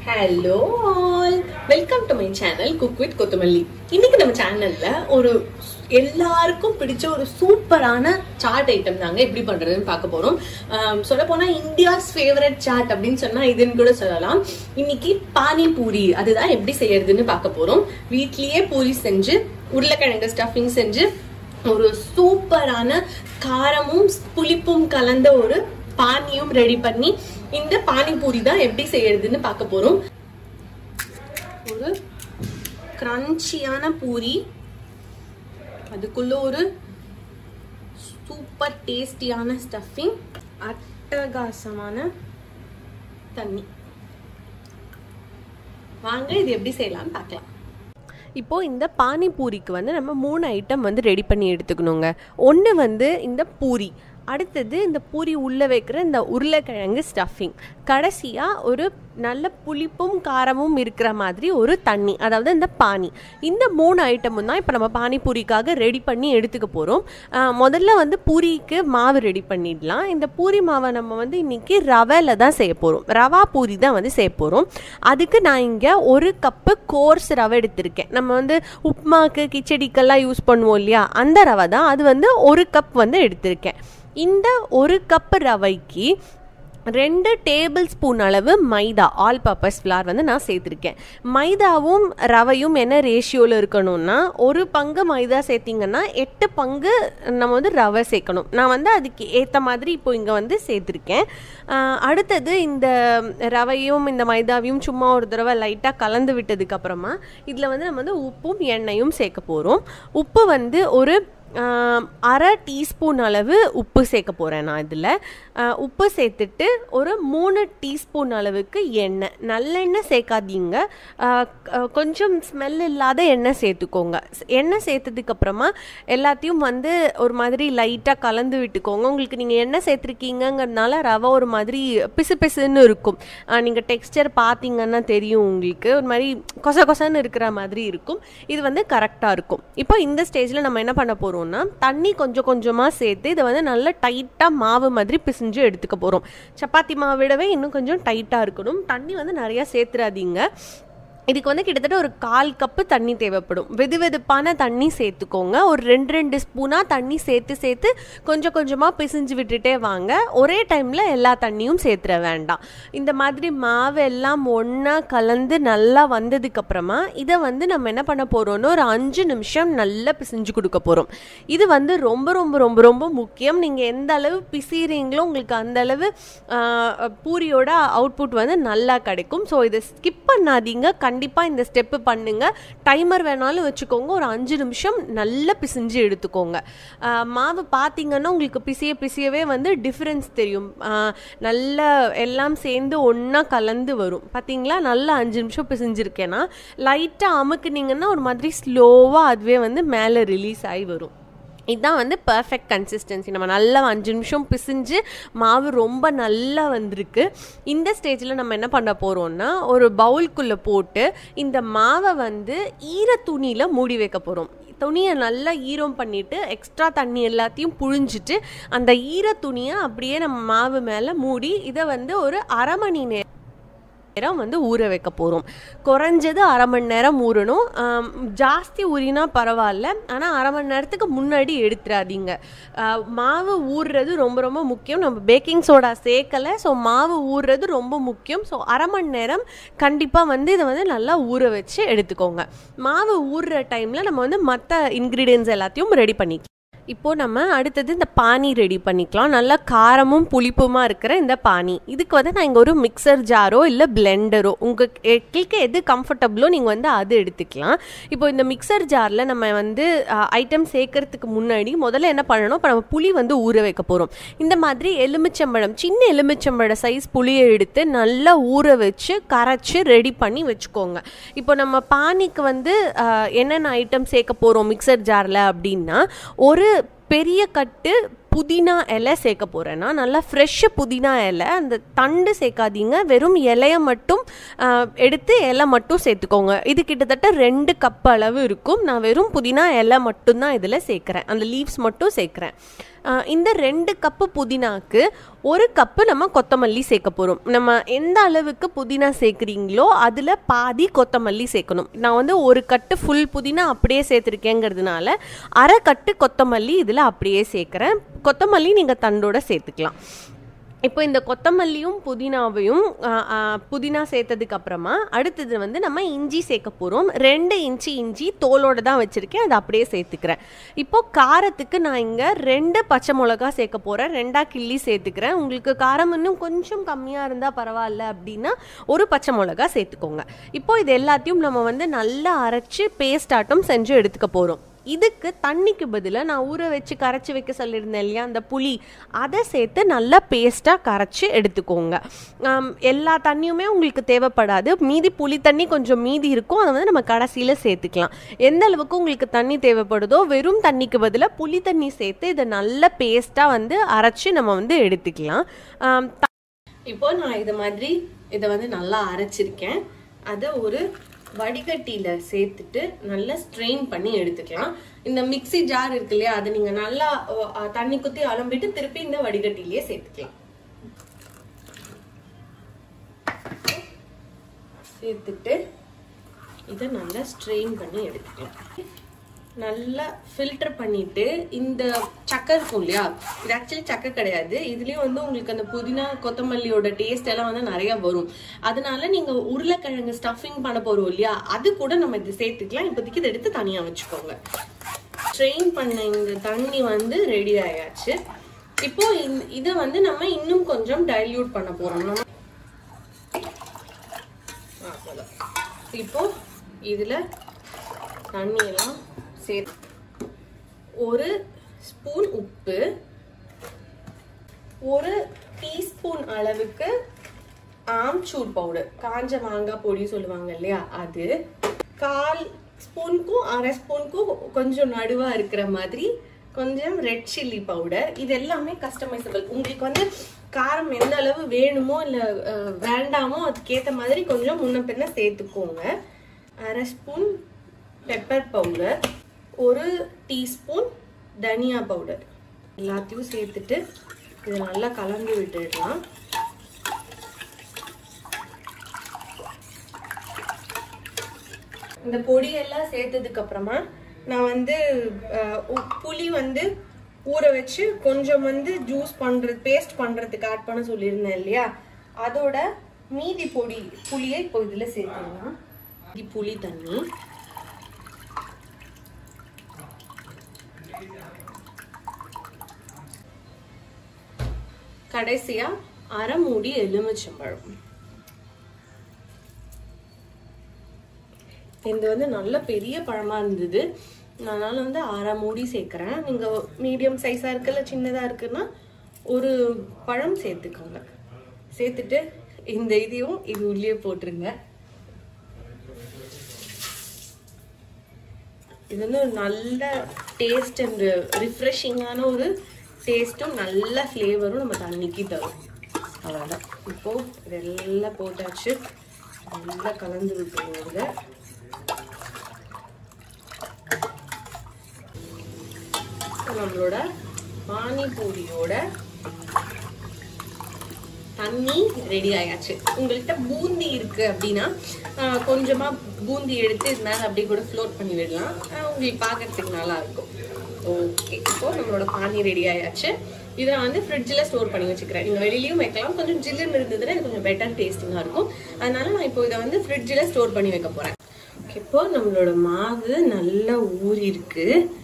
Hello all welcome to my channel cook with Kothamalli இன்னைக்கு நம்ம சேனல்ல ஒரு எல்லாருக்கும் பிடிச்ச ஒரு சூப்பரான சாட் ஐட்டம் தாங்க எப்படி பண்றதுன்னு பார்க்க போறோம் சொல்ல போனா இந்தியாஸ் ஃபேவரட் சாட் அப்படின்னு சொன்னா இதுன்னு கூட சொல்லலாம் இன்னைக்கு பானி பூரி அதுதான் எப்படி செய்யறதுன்னு பார்க்க போறோம் வீட்லயே பூரி செஞ்சு உருளைக்கிழங்கு ஸ்டஃபிங் செஞ்சு ஒரு சூப்பரான காரமும் புளிப்பும் கலந்த ஒரு பானியும் ரெடி பண்ணி இந்த பானிபூரி தான் எப்படி செய்யறதுன்னு பார்க்க போறோம் ஒரு கிரன்ச்சியான பூரி அதுக்குள்ள ஒரு சூப்பர் டேஸ்டியான ஸ்டஃபிங் அட்டகாசமான தண்ணி வாங்க இது எப்படி செய்யலாம்னு பார்க்கலாம் இப்போது இந்த பானிபூரிக்கு வந்து நம்ம மூணு ஐட்டம் வந்து ரெடி பண்ணி எடுத்துக்கணுங்க ஒன்று வந்து இந்த பூரி அடுத்தது இந்த பூரி உள்ளே வைக்கிற இந்த உருளைக்கிழங்கு ஸ்டஃபிங் கடைசியாக ஒரு நல்ல புளிப்பும் காரமும் இருக்கிற மாதிரி ஒரு தண்ணி அதாவது இந்த பானி இந்த மூணு ஐட்டமும் தான் இப்போ நம்ம பானிபூரிக்காக ரெடி பண்ணி எடுத்துக்க போகிறோம் முதல்ல வந்து பூரிக்கு மாவு ரெடி பண்ணிடலாம் இந்த பூரி மாவை நம்ம வந்து இன்றைக்கி ரவையில் தான் செய்ய போகிறோம் ரவா பூரி தான் வந்து செய்ய போகிறோம் அதுக்கு நான் இங்கே ஒரு கப்பு கோர்ஸ் ரவை எடுத்திருக்கேன் நம்ம வந்து உப்மாக்கு கிச்சடிக்கெல்லாம் யூஸ் பண்ணுவோம் இல்லையா அந்த ரவை தான் அது வந்து ஒரு கப் வந்து எடுத்திருக்கேன் இந்த ஒரு கப் ரவைக்கு ரெண்டு டேபிள் ஸ்பூன் அளவு மைதா ஆல் பர்பஸ் ஃப்ளார் வந்து நான் சேர்த்துருக்கேன் மைதாவும் ரவையும் என்ன ரேஷியோவில் இருக்கணும்னா ஒரு பங்கு மைதா சேர்த்திங்கன்னா எட்டு பங்கு நம்ம வந்து ரவை சேர்க்கணும் நான் வந்து அதுக்கு ஏற்ற மாதிரி இப்போ இங்கே வந்து சேர்த்துருக்கேன் அடுத்தது இந்த ரவையும் இந்த மைதாவையும் சும்மா ஒரு தடவை லைட்டாக கலந்து விட்டதுக்கப்புறமா இதில் வந்து நம்ம வந்து உப்பும் எண்ணெயும் சேர்க்க போகிறோம் உப்பு வந்து ஒரு அரை டீஸ்பூன் அளவு உப்பு சேர்க்க போகிறேன் நான் இதில் உப்பு சேர்த்துட்டு ஒரு மூணு டீஸ்பூன் அளவுக்கு எண்ணெய் நல்லெண்ணெய் சேர்க்காதீங்க கொஞ்சம் ஸ்மெல் இல்லாத எண்ணெய் சேர்த்துக்கோங்க எண்ணெய் சேர்த்ததுக்கப்புறமா எல்லாத்தையும் வந்து ஒரு மாதிரி லைட்டாக கலந்து விட்டுக்கோங்க உங்களுக்கு நீங்கள் எண்ணெய் சேர்த்துருக்கீங்கங்கிறதுனால ரவை ஒரு மாதிரி பிசு பிசுன்னு இருக்கும் நீங்கள் டெக்ஸ்டர் பார்த்தீங்கன்னா தெரியும் உங்களுக்கு ஒரு மாதிரி கொச கொசன்னு இருக்கிற மாதிரி இருக்கும் இது வந்து கரெக்டாக இருக்கும் இப்போ இந்த ஸ்டேஜில் நம்ம என்ன பண்ண போகிறோம் போகிறோம்னா தண்ணி கொஞ்சம் கொஞ்சமாக சேர்த்து இதை வந்து நல்லா டைட்டாக மாவு மாதிரி பிசிஞ்சு எடுத்துக்க போகிறோம் சப்பாத்தி மாவை விடவே இன்னும் கொஞ்சம் டைட்டாக இருக்கணும் தண்ணி வந்து நிறையா சேர்த்துறாதீங்க இதுக்கு வந்து கிட்டத்தட்ட ஒரு கால் கப்பு தண்ணி தேவைப்படும் வெது வெதுப்பான தண்ணி சேர்த்துக்கோங்க ஒரு ரெண்டு ரெண்டு ஸ்பூனாக தண்ணி சேர்த்து சேர்த்து கொஞ்சம் கொஞ்சமாக பிசிஞ்சு விட்டுட்டே வாங்க ஒரே டைமில் எல்லா தண்ணியும் சேர்த்துற வேண்டாம் இந்த மாதிரி மாவு எல்லாம் ஒன்றா கலந்து நல்லா வந்ததுக்கப்புறமா இதை வந்து நம்ம என்ன பண்ண போகிறோம்னு ஒரு அஞ்சு நிமிஷம் நல்லா பிசிஞ்சு கொடுக்க போகிறோம் இது வந்து ரொம்ப ரொம்ப ரொம்ப ரொம்ப முக்கியம் நீங்கள் எந்த அளவு பிசிறீங்களோ உங்களுக்கு அந்த அளவு பூரியோட அவுட்புட் வந்து நல்லா கிடைக்கும் ஸோ இதை ஸ்கிப் பண்ணாதீங்க கண்டிப்பாக இந்த ஸ்டெப்பு பண்ணுங்க டைமர் வேணாலும் வச்சுக்கோங்க ஒரு அஞ்சு நிமிஷம் நல்லா பிசிஞ்சு எடுத்துக்கோங்க மாவு பார்த்தீங்கன்னா உங்களுக்கு பிசிய பிசியவே வந்து டிஃப்ரென்ஸ் தெரியும் நல்லா எல்லாம் சேர்ந்து ஒன்றா கலந்து வரும் பார்த்தீங்களா நல்லா அஞ்சு நிமிஷம் பிசிஞ்சிருக்கேன்னா லைட்டாக அமுக்குனீங்கன்னா ஒரு மாதிரி ஸ்லோவாக அதுவே வந்து மேலே ரிலீஸ் ஆகி வரும் இதுதான் வந்து பர்ஃபெக்ட் கன்சிஸ்டன்சி நம்ம நல்லா அஞ்சு நிமிஷம் பிசிஞ்சு மாவு ரொம்ப நல்லா வந்திருக்கு இந்த ஸ்டேஜில் நம்ம என்ன பண்ண போகிறோம்னா ஒரு பவுல்குள்ளே போட்டு இந்த மாவை வந்து ஈர துணியில் மூடி வைக்க போகிறோம் துணியை நல்லா ஈரம் பண்ணிவிட்டு எக்ஸ்ட்ரா தண்ணி எல்லாத்தையும் புழிஞ்சிட்டு அந்த ஈர துணியை அப்படியே நம்ம மாவு மேலே மூடி இதை வந்து ஒரு அரை மணி நேரம் நேரம் வந்து ஊற வைக்க போகிறோம் குறைஞ்சது அரை மணி நேரம் ஊறணும் ஜாஸ்தி ஊறினா பரவாயில்ல ஆனால் அரை மணி நேரத்துக்கு முன்னாடி எடுத்துடாதீங்க மாவு ஊறுறது ரொம்ப ரொம்ப முக்கியம் நம்ம பேக்கிங் சோடா சேர்க்கலை ஸோ மாவு ஊறுறது ரொம்ப முக்கியம் ஸோ அரை மணி நேரம் கண்டிப்பாக வந்து இதை வந்து நல்லா ஊற வச்சு எடுத்துக்கோங்க மாவு ஊறுற டைமில் நம்ம வந்து மற்ற இன்க்ரீடியன்ஸ் எல்லாத்தையும் ரெடி பண்ணிக்கலாம் இப்போது நம்ம அடுத்தது இந்த பானி ரெடி பண்ணிக்கலாம் நல்லா காரமும் புளிப்புமாக இருக்கிற இந்த பானி இதுக்கு வந்து நான் இங்கே ஒரு மிக்சர் ஜாரோ இல்லை பிளெண்டரோ உங்களுக்கு எது கம்ஃபர்டபுளோ நீங்கள் வந்து அது எடுத்துக்கலாம் இப்போ இந்த மிக்சர் ஜாரில் நம்ம வந்து ஐட்டம் சேர்க்கறதுக்கு முன்னாடி முதல்ல என்ன பண்ணணும் இப்போ நம்ம புளி வந்து ஊற வைக்க போகிறோம் இந்த மாதிரி எலுமிச்சம்பழம் சின்ன எலுமிச்சம்பழம் சைஸ் புளியை எடுத்து நல்லா ஊற வச்சு கரைச்சி ரெடி பண்ணி வச்சுக்கோங்க இப்போ நம்ம பானிக்கு வந்து என்னென்ன ஐட்டம் சேர்க்க போகிறோம் மிக்சர் ஜாரில் அப்படின்னா ஒரு பெரிய கட்டு புதினா இலை சேர்க்க போகிறேன்னா நல்லா ஃப்ரெஷ்ஷு புதினா இலை அந்த தண்டு சேர்க்காதீங்க வெறும் இலைய மட்டும் எடுத்து இலை மட்டும் சேர்த்துக்கோங்க இது கிட்டத்தட்ட ரெண்டு கப் அளவு இருக்கும் நான் வெறும் புதினா இலை மட்டும்தான் இதில் சேர்க்குறேன் அந்த லீவ்ஸ் மட்டும் சேர்க்குறேன் ஆஹ் இந்த ரெண்டு கப்பு புதினாக்கு ஒரு கப்பு நம்ம கொத்தமல்லி சேர்க்க போகிறோம் நம்ம எந்த அளவுக்கு புதினா சேர்க்குறீங்களோ அதில் பாதி கொத்தமல்லி சேர்க்கணும் நான் வந்து ஒரு கட்டு ஃபுல் புதினா அப்படியே சேர்த்துருக்கேங்கிறதுனால அரை கட்டு கொத்தமல்லி இதில் அப்படியே சேர்க்குறேன் கொத்தமல்லி நீங்கள் தண்டோட சேர்த்துக்கலாம் இப்போ இந்த கொத்தமல்லியும் புதினாவையும் ஆ, ஆ, புதினா சேர்த்ததுக்கு அப்புறமா அடுத்தது வந்து நம்ம இஞ்சி சேர்க்க போகிறோம் ரெண்டு இன்ச்சு இஞ்சி தோலோட தான் வச்சுருக்கேன் அதை அப்படியே சேர்த்துக்கிறேன் இப்போ காரத்துக்கு நான் இங்கே ரெண்டு பச்சை மிளகா சேர்க்க போகிறேன் ரெண்டாக கிள்ளி சேர்த்துக்கிறேன் உங்களுக்கு காரம் இன்னும் கொஞ்சம் கம்மியாக இருந்தால் பரவாயில்ல அப்படின்னா ஒரு பச்சை மிளகா சேர்த்துக்கோங்க இப்போ இது எல்லாத்தையும் நம்ம வந்து நல்லா அரைச்சி பேஸ்ட் ஆட்டம் செஞ்சு எடுத்துக்க போகிறோம் இதுக்கு தண்ணிக்கு பதிலாக நான் ஊற வச்சு கரைச்சி வைக்க சொல்லியிருந்தேன் இல்லையா அந்த புளி அதை சேர்த்து நல்லா பேஸ்ட்டாக கரைச்சி எடுத்துக்கோங்க ஆம், எல்லா தண்ணியுமே உங்களுக்கு தேவைப்படாது மீதி புளி தண்ணி கொஞ்சம் மீதி இருக்கும் அதை வந்து நம்ம கடைசியில் சேர்த்துக்கலாம் எந்த அளவுக்கு உங்களுக்கு தண்ணி தேவைப்படுதோ வெறும் தண்ணிக்கு பதிலாக புளி தண்ணி சேர்த்து இதை நல்ல பேஸ்ட்டாக வந்து அரைச்சி நம்ம வந்து எடுத்துக்கலாம் ஆம், இப்போ நான் இது மாதிரி இதை வந்து நல்லா அரைச்சிருக்கேன் அதை ஒரு வடிகட்டியில சேர்த்துட்டு நல்லா ஸ்ட்ரெயின் பண்ணி எடுத்துக்கலாம் இந்த மிக்ஸி ஜார் இருக்கு இல்லையா அதை நீங்க நல்லா அஹ், தண்ணி குத்தி அலம்பிட்டு திருப்பி இந்த வடிகட்டிலேயே சேர்த்துக்கலாம் சேர்த்துட்டு இதை நல்லா ஸ்ட்ரெயின் பண்ணி எடுத்துக்கலாம் நல்லா ஃபில்டர் பண்ணிட்டு இந்த சக்கை இருக்கும் இல்லையா இது ஆக்சுவலி சக்கை கிடையாது இதுலயும் வந்து உங்களுக்கு அந்த புதினா கொத்தமல்லியோட டேஸ்ட் எல்லாம் வந்து நிறைய வரும் அதனால நீங்க உருளைக்கிழங்கு ஸ்டஃபிங் பண்ண போறோம் இல்லையா அது கூட நம்ம இது சேர்த்துக்கலாம் இப்போதைக்கு இதை எடுத்து தனியா வச்சுக்கோங்க ஸ்ட்ரெயின் பண்ண இந்த தண்ணி வந்து ரெடி ஆயாச்சு இப்போ இந்த- இதை வந்து நம்ம இன்னும் கொஞ்சம் டைல்யூட் பண்ண போறோம் நம்ம ஆ, போதும். இப்போ இதுல தண்ணி எல்லாம் சேர்த்து ஒரு ஸ்பூன் உப்பு ஒரு டீஸ்பூன் அளவுக்கு ஆம்ச்சூர் பவுடர் காஞ்ச மாங்காய் பொடி சொல்லுவாங்க இல்லையா அது கால் ஸ்பூனுக்கும் அரை ஸ்பூனுக்கும் கொஞ்சம் நடுவா இருக்கிற மாதிரி கொஞ்சம் ரெட் சில்லி பவுடர் இது எல்லாமே கஸ்டமைசபிள் உங்களுக்கு வந்து காரம் எந்த அளவு வேணுமோ இல்லை வேண்டாமோ அதுக்கேற்ற மாதிரி கொஞ்சம் முன்ன பின்ன சேர்த்துக்கோங்க அரை ஸ்பூன் பெப்பர் பவுடர் ஒரு டீஸ்பூன் தனியா பவுடர் எல்லாத்தையும் சேர்த்துட்டு இதை நல்லா கலந்து விட்டுடலாம் இந்த பொடியெல்லாம் சேர்த்ததுக்கு அப்புறமா நான் வந்து அஹ், உ- புளி வந்து ஊற வச்சு கொஞ்சம் வந்து ஜூஸ் பண்றது பேஸ்ட் பண்றதுக்கு ஆட் பண்ண சொல்லியிருந்தேன் இல்லையா அதோட மீதி பொடி புளியை இப்போ இதுல சேர்த்துடலாம் இது புளி தண்ணி கடைசியா அரை மூடி எலுமிச்சம்பழம் இது வந்து நல்ல பெரிய பழமா இருந்தது அதனால வந்து அரை மூடி சேர்க்குறேன் நீங்க மீடியம் சைஸா இருக்குல்ல சின்னதா இருக்குன்னா ஒரு பழம் சேர்த்துக்கோங்க சேர்த்துட்டு இந்த இதையும் இது உள்ளே போட்டுருங்க இது வந்து ஒரு நல்ல டேஸ்ட் அண்ட் ரிஃப்ரெஷிங்கான ஒரு டேஸ்ட்டும் நல்ல ஃப்ளேவரும் நம்ம தண்ணிக்கு தரும் அவ்வளோதான் இப்போ இதெல்லாம் போட்டாச்சு நல்லா கலந்து விட்டுருங்க இதை நம்மளோட பானிபூரியோட தண்ணி ரெடி ஆயாச்சு உங்கள்கிட்ட பூந்தி இருக்கு அப்படின்னா ஆஹ், கொஞ்சமா பூந்தி எடுத்து இது மேல அப்படியே கூட ஃப்ளோட் பண்ணி விடலாம் ஆஹ், உங்களுக்கு பார்க்கறதுக்கு நல்லா இருக்கும் ஓகே இப்போ நம்மளோட பானி ரெடி ஆயாச்சு இதை நான் வந்து ஃப்ரிட்ஜில் ஸ்டோர் பண்ணி வச்சுக்கிறேன் நீங்கள் வெளியிலயும் வைக்கலாம் கொஞ்சம் ஜில்லுன்னு இருந்ததுன்னா இது கொஞ்சம் பெட்டர் டேஸ்டிங்காக இருக்கும் அதனால நான் இப்போ இதை வந்து ஃப்ரிட்ஜில் ஸ்டோர் பண்ணி வைக்க போகிறேன் இப்போ நம்மளோட மாவு நல்லா ஊறி இருக்கு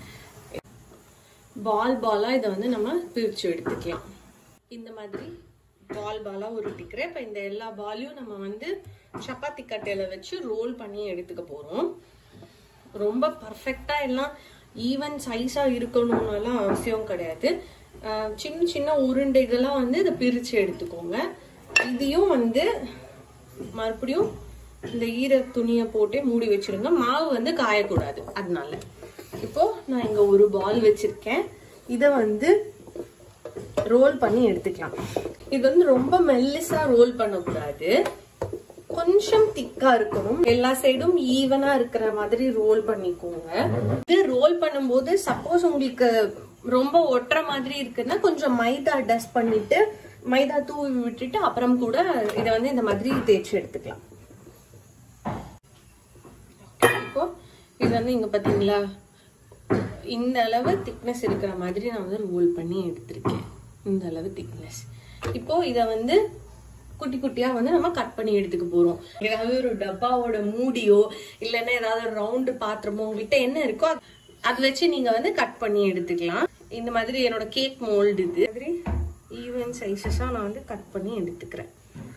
பால் பாலா இதை வந்து நம்ம பிரிச்சு எடுத்துக்கலாம் இந்த மாதிரி பால் பாலா உருட்டிக்கிறேன் இப்போ இந்த எல்லா பாலையும் நம்ம வந்து சப்பாத்தி கட்டையில வச்சு ரோல் பண்ணி எடுத்துக்க போறோம் ரொம்ப பர்ஃபெக்டா எல்லாம் ஈவன் சைஸா இருக்கணும்னுலாம் அவசியம் கிடையாது ஆஹ் சின்ன சின்ன உருண்டைகளா வந்து இதை பிரிச்சு எடுத்துக்கோங்க இதையும் வந்து மறுபடியும் இந்த ஈர துணியை போட்டே மூடி வச்சிருங்க மாவு வந்து காயக்கூடாது அதனால இப்போ நான் இங்க ஒரு பால் வச்சிருக்கேன் இதை வந்து ரோல் பண்ணி எடுத்துக்கலாம் இது வந்து ரொம்ப மெல்லிசா ரோல் பண்ணக்கூடாது கொஞ்சம் திக்கா இருக்கணும் எல்லா சைடும் ஈவனா இருக்கிற மாதிரி ரோல் பண்ணிக்கோங்க இது ரோல் பண்ணும்போது சப்போஸ் உங்களுக்கு ரொம்ப ஒட்டுற மாதிரி இருக்குன்னா கொஞ்சம் மைதா டஸ்ட் பண்ணிட்டு மைதா தூவி விட்டுட்டு அப்புறம் கூட இதை வந்து இந்த மாதிரி தேய்ச்சி எடுத்துக்கலாம் இப்போ இது வந்து இங்க பாத்தீங்களா இந்த அளவு திக்னஸ் இருக்கிற மாதிரி நான் வந்து ரோல் பண்ணி எடுத்திருக்கேன் இந்த அளவு திக்னஸ் இப்போ இத வந்து குட்டி குட்டியா வந்து நம்ம கட் பண்ணி எடுத்துக்க போறோம் ஏதாவது ஒரு டப்பாவோட மூடியோ இல்லைன்னா ஏதாவது ஒரு ரவுண்டு பாத்திரமோ உங்ககிட்ட என்ன இருக்கோ அது- அது வச்சு நீங்க வந்து கட் பண்ணி எடுத்துக்கலாம் இந்த மாதிரி என்னோட கேக் மோல்டு இது மாதிரி ஈவன் சைஸஸா நான் வந்து கட் பண்ணி எடுத்துக்கிறேன்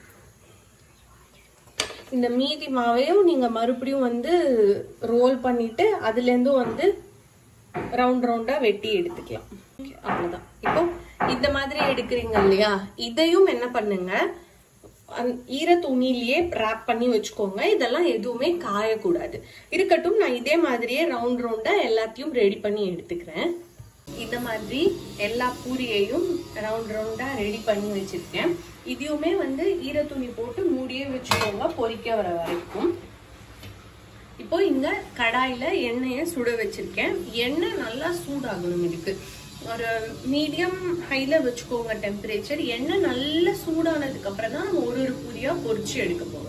இந்த மீதி மாவையும் நீங்க மறுபடியும் வந்து ரோல் பண்ணிட்டு அதுல இருந்தும் வந்து ரவுண்ட் ரவுண்டா வெட்டி எடுத்துக்கலாம் Okay, அவ்வளவுதான் இப்போ இந்த மாதிரி எடுக்கிறீங்க இல்லையா இதையும் என்ன பண்ணுங்க அந்த ஈர துணியிலேயே wrap பண்ணி வச்சுக்கோங்க இதெல்லாம் எதுவுமே காயக்கூடாது இருக்கட்டும் நான் இதே மாதிரியே ரவுண்ட் ரவுண்டா எல்லாத்தையும் ரெடி பண்ணி எடுத்துக்கிறேன் இந்த மாதிரி எல்லா பூரியையும் ரவுண்ட் ரவுண்டா ரெடி பண்ணி வச்சிருக்கேன் இதையுமே வந்து ஈர துணி போட்டு மூடியே வச்சுக்கோங்க பொரிக்க வர வரைக்கும் இப்போ இந்த கடாயில எண்ணெயை சுட வச்சிருக்கேன் எண்ணெய் நல்லா சூடாகணும் இதுக்கு ஒரு மீடியம் ஹைல வச்சுக்கோங்க டெம்பரேச்சர் எண்ணெய் நல்லா சூடானதுக்கு அப்புறம் தான் நம்ம ஒரு ஒரு பூரியா பொரிச்சு எடுக்க போறோம்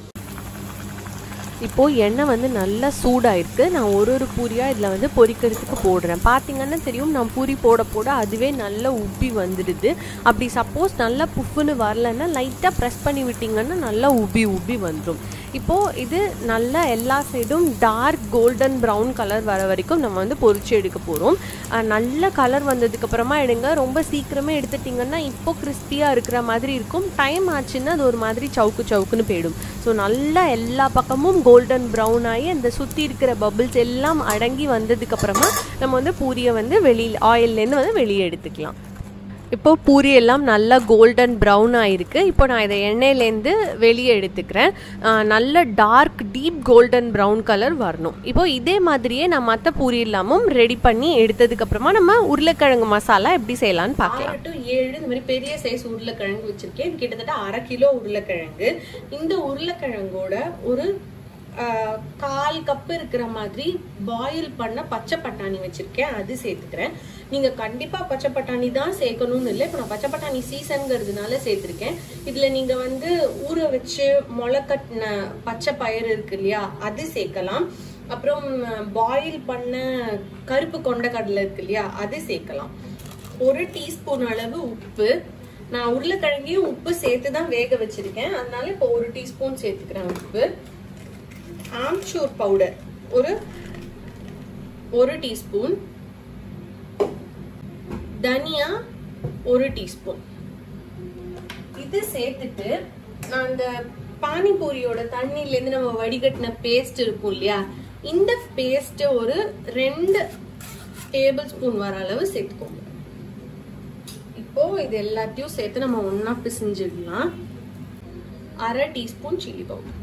இப்போது எண்ணெய் வந்து நல்லா சூடாயிருக்கு நான் ஒரு ஒரு பூரியாக இதில் வந்து பொரிக்கிறதுக்கு போடுறேன் பார்த்தீங்கன்னா தெரியும் நான் பூரி போட போட அதுவே நல்லா உப்பி வந்துடுது அப்படி சப்போஸ் நல்லா புஃப்னு வரலன்னா லைட்டாக ப்ரெஸ் பண்ணி விட்டிங்கன்னா நல்லா உப்பி உப்பி வந்துடும் இப்போது இது நல்லா எல்லா சைடும் டார்க் கோல்டன் ப்ரௌன் கலர் வர வரைக்கும் நம்ம வந்து பொரிச்சு எடுக்க போகிறோம் நல்ல கலர் வந்ததுக்கப்புறமா எடுங்க ரொம்ப சீக்கிரமே எடுத்துட்டிங்கன்னா இப்போ கிறிஸ்பியாக இருக்கிற மாதிரி இருக்கும் டைம் ஆச்சுன்னா அது ஒரு மாதிரி சவுக்கு சவுக்குன்னு போயிடும் ஸோ நல்லா எல்லா பக்கமும் கோல்டன் ப்ரௌன் ஆகி அந்த சுற்றி இருக்கிற பபிள்ஸ் எல்லாம் அடங்கி வந்ததுக்கப்புறமா நம்ம வந்து பூரியை வந்து வெளியில் ஆயில்லேருந்து வந்து வெளியே எடுத்துக்கலாம் இப்போ பூரி எல்லாம் நல்லா கோல்டன் ப்ரௌன் ஆயிருக்கு இப்போ நான் இதை எண்ணெயிலேருந்து வெளியே எடுத்துக்கிறேன் ஆஹ் நல்ல dark deep golden brown colour வரணும் இப்போ இதே மாதிரியே நான் மற்ற பூரி எல்லாமும் ரெடி பண்ணி எடுத்ததுக்கப்புறமா நம்ம உருளைக்கிழங்கு மசாலா எப்படி செய்யலாம்னு பார்க்கலாம் ஆறு டு ஏழு இந்த மாதிரி பெரிய சைஸ் உருளைக்கிழங்கு வச்சிருக்கேன் இது கிட்டத்தட்ட அரை கிலோ உருளைக்கிழங்கு இந்த உருளைக்கிழங்கோட ஒரு ஆஹ், கால் கப் இருக்கிற மாதிரி பாயில் பண்ண பச்சை பட்டாணி வச்சிருக்கேன் அது சேர்த்துக்கிறேன் நீங்க கண்டிப்பா பச்சை பட்டாணி தான் சேர்க்கணும்னு இல்லை இப்போ நான் பச்சை பட்டாணி சீசன்ங்கிறதுனால சேர்த்திருக்கேன் இதுல நீங்க வந்து ஊற வச்சு முளைக்கட்டின பச்சை பயிர் இருக்கு இல்லையா அது சேர்க்கலாம் அப்புறம் பாயில் பண்ண கருப்பு கொண்டக்கடலை இருக்கு இல்லையா அது சேர்க்கலாம் ஒரு டீஸ்பூன் அளவு உப்பு நான் உருளைக்கிழங்கையும் உப்பு சேர்த்து தான் வேக வச்சிருக்கேன் அதனால இப்போ ஒரு டீஸ்பூன் சேர்த்துக்கிறேன் உப்பு ஆம்ச்சூர் பவுடர் ஒரு ஒரு டீஸ்பூன் தனியா ஒரு டீஸ்பூன் இது சேர்த்துட்டு நான் அந்த பானிபூரியோட தண்ணியில இருந்து நம்ம வடிகட்டின பேஸ்ட் இருக்கும் இல்லையா இந்த பேஸ்ட் ஒரு ரெண்டு டேபிள் ஸ்பூன் வர அளவு சேர்த்துக்கோங்க இப்போ இது எல்லாத்தையும் சேர்த்து நம்ம ஒண்ணா பிசைஞ்சிடலாம் அரை டீஸ்பூன் சில்லி பவுடர்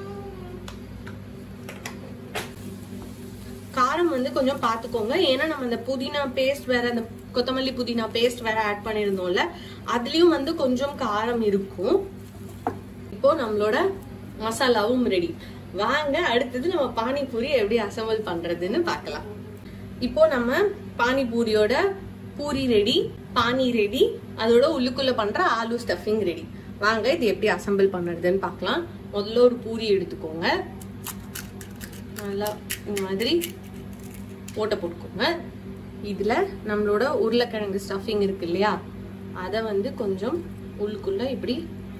காரம் வந்து கொஞ்சம் பார்த்துக்கோங்க ஏன்னா நம்ம அந்த புதினா பேஸ்ட் வேற அந்த கொத்தமல்லி புதினா பேஸ்ட் வேற ஆட் பண்ணியிருந்தோம்ல அதுலயும் வந்து கொஞ்சம் காரம் இருக்கும் இப்போ நம்மளோட மசாலாவும் ரெடி வாங்க அடுத்தது நம்ம பானிபூரி எப்படி அசம்பிள் பண்றதுன்னு பார்க்கலாம் இப்போ நம்ம பானிபூரியோட பூரி ரெடி பானி ரெடி அதோட உள்ளுக்குள்ள பண்ற ஆலு ஸ்டஃபிங் ரெடி வாங்க இது எப்படி அசம்பிள் பண்றதுன்னு பார்க்கலாம் முதல்ல ஒரு பூரி எடுத்துக்கோங்க நல்லா இந்த மாதிரி ஓட்டை போட்டுக்கோங்க இதுல நம்மளோட உருளைக்கிழங்கு ஸ்டஃபிங் இருக்கு இல்லையா அதை வந்து கொஞ்சம் உள்ளுக்குள்ள இப்படி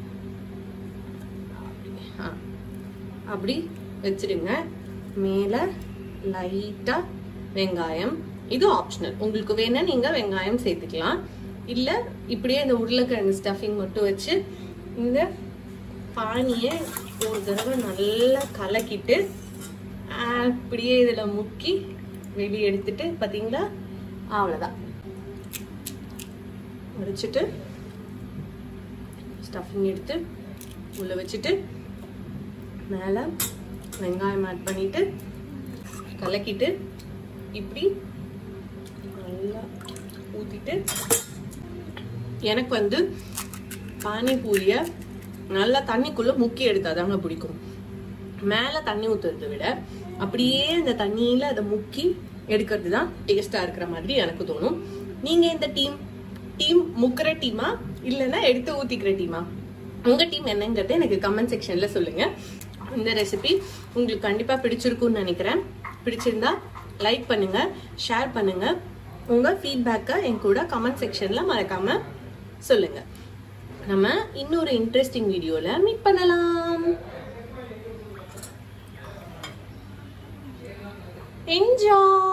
ஆ, அப்படி வச்சிடுங்க மேல லைட்டா வெங்காயம் இது ஆப்ஷனல் உங்களுக்கு வேணா நீங்க வெங்காயம் சேர்த்துக்கலாம் இல்ல இப்படியே இந்த உருளைக்கிழங்கு ஸ்டஃபிங் மட்டும் வச்சு இந்த பானியை ஒரு தடவை நல்லா கலக்கிட்டு அப்படியே இதுல முக்கி வெளியே எடுத்துட்டு பாத்தீங்களா அவ்வளவுதான் முடிச்சிட்டு ஸ்டஃபிங் எடுத்து உள்ள வச்சுட்டு மேல வெங்காயம் ஆட் பண்ணிட்டு கலக்கிட்டு இப்படி நல்லா ஊத்திட்டு எனக்கு வந்து பானிபூரிய நல்லா தண்ணிக்குள்ள முக்கி எடுத்தாதாங்க பிடிக்கும் மேல தண்ணி ஊத்துறதை விட அப்படியே அந்த தண்ணியில அதை முக்கி எடுக்கிறது தான் டேஸ்டா இருக்கிற மாதிரி எனக்கு தோணும் நீங்க இந்த டீம் டீம் முக்கிற டீமா இல்லைன்னா எடுத்து ஊத்திக்கிற டீமா உங்க டீம் என்னங்கிறத எனக்கு கமெண்ட் செக்ஷன்ல சொல்லுங்க இந்த ரெசிபி உங்களுக்கு கண்டிப்பா பிடிச்சிருக்கும்னு நினைக்கிறேன் பிடிச்சிருந்தா லைக் பண்ணுங்க ஷேர் பண்ணுங்க உங்க ஃபீட்பேக்கை என் கூட கமெண்ட் செக்ஷன்ல மறக்காம சொல்லுங்க நம்ம இன்னொரு இன்ட்ரெஸ்டிங் வீடியோல மீட் பண்ணலாம் என்ஜாய்